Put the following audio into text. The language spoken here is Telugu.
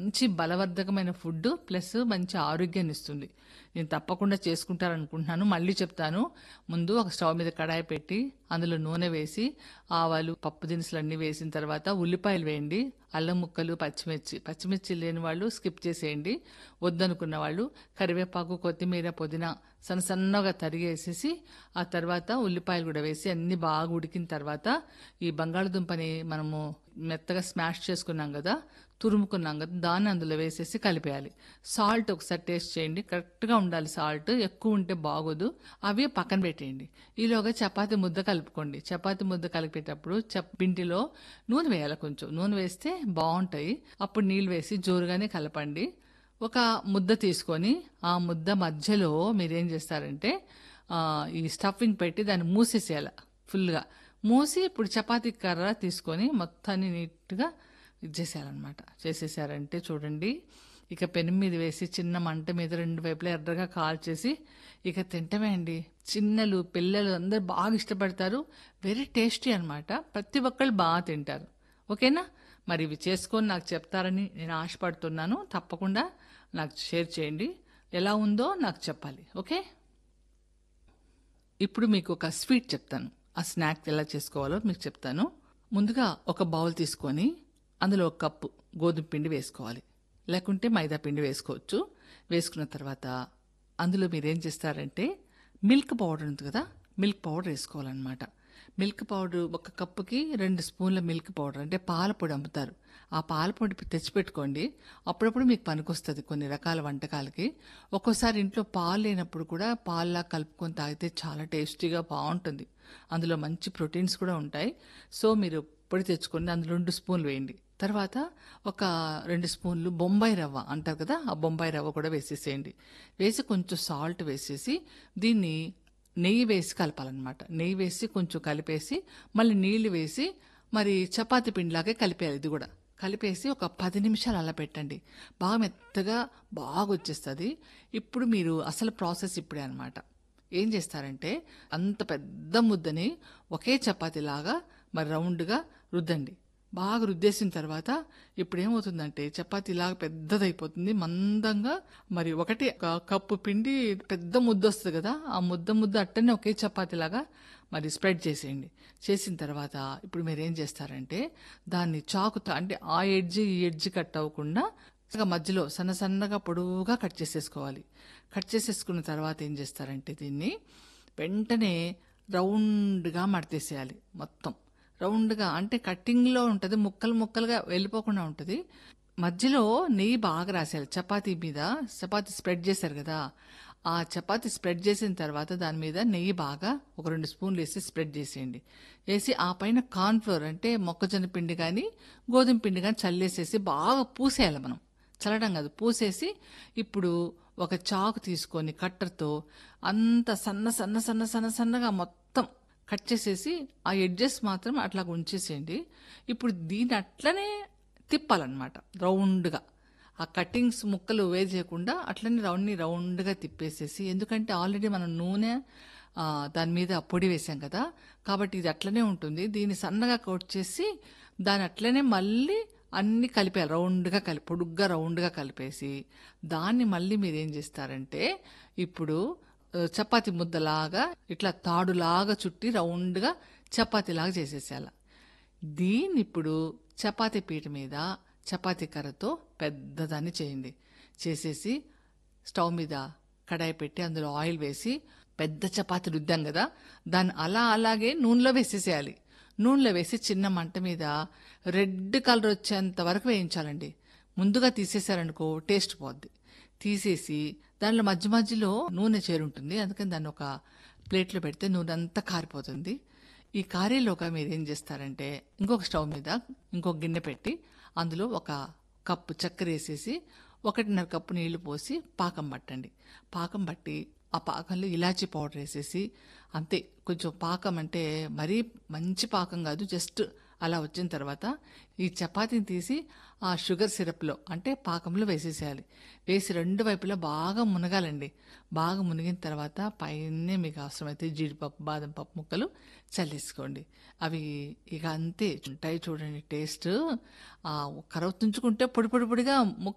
మంచి బలవర్ధకమైన ఫుడ్ ప్లస్ మంచి ఆరోగ్యాన్ని ఇస్తుంది నేను తప్పకుండా చేసుకుంటారనుకుంటున్నాను మళ్ళీ చెప్తాను ముందు ఒక స్టవ్ మీద కడాయి పెట్టి అందులో నూనె వేసి ఆవాలు పప్పు దినుసులు అన్నీ వేసిన తర్వాత ఉల్లిపాయలు వేయండి అల్లం ముక్కలు పచ్చిమిర్చి పచ్చిమిర్చి లేని వాళ్ళు స్కిప్ చేసేయండి వద్దనుకున్న వాళ్ళు కరివేపాకు కొత్తిమీర పుదీనా సన్న సన్నగా తరిగేసేసి ఆ తర్వాత ఉల్లిపాయలు కూడా వేసి అన్ని బాగా ఉడికిన తర్వాత ఈ బంగాళదుంపని మనము మెత్తగా స్మాష్ చేసుకున్నాం కదా తురుముకున్నాం కదా దాన్ని అందులో వేసేసి కలిపేయాలి సాల్ట్ ఒకసారి టేస్ట్ చేయండి కరెక్ట్గా ఉండాలి సాల్ట్ ఎక్కువ ఉంటే బాగోదు అవి పక్కన పెట్టేయండి ఈలోగా చపాతి ముద్ద కలుపుకోండి చపాతి ముద్ద కలిపేటప్పుడు చప్ పిండిలో నూనె వేయాలి కొంచెం నూనె వేస్తే బాగుంటాయి అప్పుడు నీళ్ళు వేసి జోరుగానే కలపండి ఒక ముద్ద తీసుకొని ఆ ముద్ద మధ్యలో మీరేం చేస్తారంటే ఆ, ఈ స్టఫింగ్ పెట్టి దాన్ని మూసేసేయాలి ఫుల్గా మూసి ఇప్పుడు చపాతీ కర్ర తీసుకొని మొత్తాన్ని నీట్గా ఇది చేసేయాలన్నమాట చేసేసారంటే చూడండి ఇక పెనం మీద వేసి చిన్న మంట మీద రెండు వైపులా ఎర్రగా కాల్చేసి ఇక తింటమే అండి చిన్నలు పిల్లలు అందరు బాగా ఇష్టపడతారు వెరీ టేస్టీ అన్నమాట ప్రతి ఒక్కళ్ళు బాగా తింటారు ఓకేనా మరి ఇవి చేసుకొని నాకు చెప్తారని నేను ఆశపడుతున్నాను తప్పకుండా నాకు షేర్ చేయండి ఎలా ఉందో నాకు చెప్పాలి ఓకే ఇప్పుడు మీకు ఒక స్వీట్ చెప్తాను ఆ స్నాక్ ఎలా చేసుకోవాలో మీకు చెప్తాను ముందుగా ఒక బౌల్ తీసుకొని అందులో ఒక కప్పు గోధుమ పిండి వేసుకోవాలి లేకుంటే మైదా పిండి వేసుకోవచ్చు వేసుకున్న తర్వాత అందులో మీరు ఏం చేస్తారంటే మిల్క్ పౌడర్ ఉంది కదా మిల్క్ పౌడర్ వేసుకోవాలన్నమాట మిల్క్ పౌడర్ ఒక కప్పుకి రెండు స్పూన్ల మిల్క్ పౌడర్ అంటే పాల పొడి అమ్ముతారు ఆ పాల పొడి తెచ్చిపెట్టుకోండి అప్పుడప్పుడు మీకు పనికొస్తుంది కొన్ని రకాల వంటకాలకి ఒక్కోసారి ఇంట్లో పాలు లేనప్పుడు కూడా పాల్లా కలుపుకొని తాగితే చాలా టేస్టీగా బాగుంటుంది అందులో మంచి ప్రోటీన్స్ కూడా ఉంటాయి సో మీరు పొడి తెచ్చుకొని అందులో రెండు స్పూన్లు వేయండి తర్వాత ఒక రెండు స్పూన్లు బొంబాయి రవ్వ అంటారు కదా ఆ బొంబాయి రవ్వ కూడా వేసేసేయండి వేసి కొంచెం సాల్ట్ వేసేసి దీన్ని నెయ్యి వేసి కలపాలన్నమాట నెయ్యి వేసి కొంచెం కలిపేసి మళ్ళీ నీళ్లు వేసి మరి చపాతీ పిండిలాగే కలిపేయాలి ఇది కూడా కలిపేసి ఒక పది నిమిషాలు అలా పెట్టండి బాగా మెత్తగా బాగా వచ్చేస్తుంది ఇప్పుడు మీరు అసలు ప్రాసెస్ ఇప్పుడే అనమాట ఏం చేస్తారంటే అంత పెద్ద ముద్దని ఒకే చపాతీలాగా మరి రౌండ్గా రుద్దండి బాగా రుద్దేసిన తర్వాత ఇప్పుడు ఏమవుతుందంటే చపాతీ లాగా పెద్దదైపోతుంది మందంగా మరి ఒకటి ఒక కప్పు పిండి పెద్ద ముద్ద వస్తుంది కదా ఆ ముద్ద ముద్ద అట్టనే ఒకే చపాతీ లాగా మరి స్ప్రెడ్ చేసేయండి చేసిన తర్వాత ఇప్పుడు మీరు ఏం చేస్తారంటే దాన్ని చాకుతో అంటే ఆ ఎడ్జ్ ఈ ఎడ్జ్ కట్ అవ్వకుండా చక్కగా మధ్యలో సన్న సన్నగా పొడవుగా కట్ చేసేసుకోవాలి కట్ చేసేసుకున్న తర్వాత ఏం చేస్తారంటే దీన్ని వెంటనే రౌండ్గా మడతేసేయాలి మొత్తం రౌండ్గా అంటే కట్టింగ్లో ఉంటుంది ముక్కలు ముక్కలుగా వెళ్ళిపోకుండా ఉంటుంది మధ్యలో నెయ్యి బాగా రాసేయాలి చపాతీ మీద చపాతీ స్ప్రెడ్ చేశారు కదా ఆ చపాతీ స్ప్రెడ్ చేసిన తర్వాత దాని మీద నెయ్యి బాగా ఒక రెండు స్పూన్లు వేసి స్ప్రెడ్ చేసేయండి వేసి ఆ పైన కార్న్ఫ్లోర్ అంటే మొక్కజొన్న పిండి కానీ గోధుమ పిండి కానీ చల్లేసేసి బాగా పూసేయాలి మనం చల్లడం కాదు పూసేసి ఇప్పుడు ఒక చాకు తీసుకొని కట్టర్తో అంత సన్న సన్న సన్న సన్న సన్నగా మొత్తం కట్ చేసేసి ఆ ఎడ్జెస్ మాత్రం అట్లా ఉంచేసేయండి ఇప్పుడు దీన్ని అట్లనే తిప్పాలన్నమాట రౌండ్గా ఆ కటింగ్స్ ముక్కలు వేసేయకుండా అట్లనే రౌండ్ని రౌండ్గా తిప్పేసేసి ఎందుకంటే ఆల్రెడీ మనం నూనె ఆ, దాని మీద పొడి వేసాం కదా కాబట్టి ఇది అట్లనే ఉంటుంది దీన్ని సన్నగా కోట్ చేసి దాన్ని అట్లనే మళ్ళీ అన్ని కలిపేయాలి రౌండ్గా కలిపి పొడుగ్గా రౌండ్గా కలిపేసి దాన్ని మళ్ళీ మీరు ఏం చేస్తారంటే ఇప్పుడు ఆ, చపాతీ ముద్దలాగా ఇట్లా తాడులాగా చుట్టి రౌండ్గా చపాతీలాగా చేసేసేయాలి దీన్ని ఇప్పుడు చపాతీ పీట మీద చపాతీ కర్రతో పెద్దదాన్ని చేయండి చేసేసి స్టవ్ మీద కడాయి పెట్టి అందులో ఆయిల్ వేసి పెద్ద చపాతీ రుద్దాం కదా దాన్ని అలా అలాగే నూనెలో వేసేసేయాలి నూనెలో వేసి చిన్న మంట మీద రెడ్ కలర్ వచ్చేంత వరకు వేయించాలండి ముందుగా తీసేశారనుకో టేస్ట్ పోద్ది తీసేసి దానిలో మధ్య మధ్యలో నూనె చేరుంటుంది అందుకని దాన్ని ఒక ప్లేట్లో పెడితే నూనె అంతా కారిపోతుంది ఈ కారీలోగా మీరు ఏం చేస్తారంటే ఇంకొక స్టవ్ మీద ఇంకొక గిన్నె పెట్టి అందులో ఒక కప్పు చక్కెర వేసేసి ఒకటిన్నర కప్పు నీళ్లు పోసి పాకం పట్టండి పాకం పట్టి ఆ పాకంలో ఇలాచీ పౌడర్ వేసేసి అంతే కొంచెం పాకం అంటే మరీ మంచి పాకం కాదు జస్ట్ అలా వచ్చిన తర్వాత ఈ చపాతీని తీసి ఆ షుగర్ సిరప్లో అంటే పాకంలో వేసేసేయాలి వేసి రెండు వైపులా బాగా మునగాలండి బాగా మునిగిన తర్వాత పైనే మీకు అవసరమైతే జీడిపప్పు బాదం పప్పు ముక్కలు చల్లేసుకోండి అవి ఇక అంతే ఉంటాయి చూడండి టేస్ట్ ఆ కరవ తుంచుకుంటే పొడి పొడి పొడిగా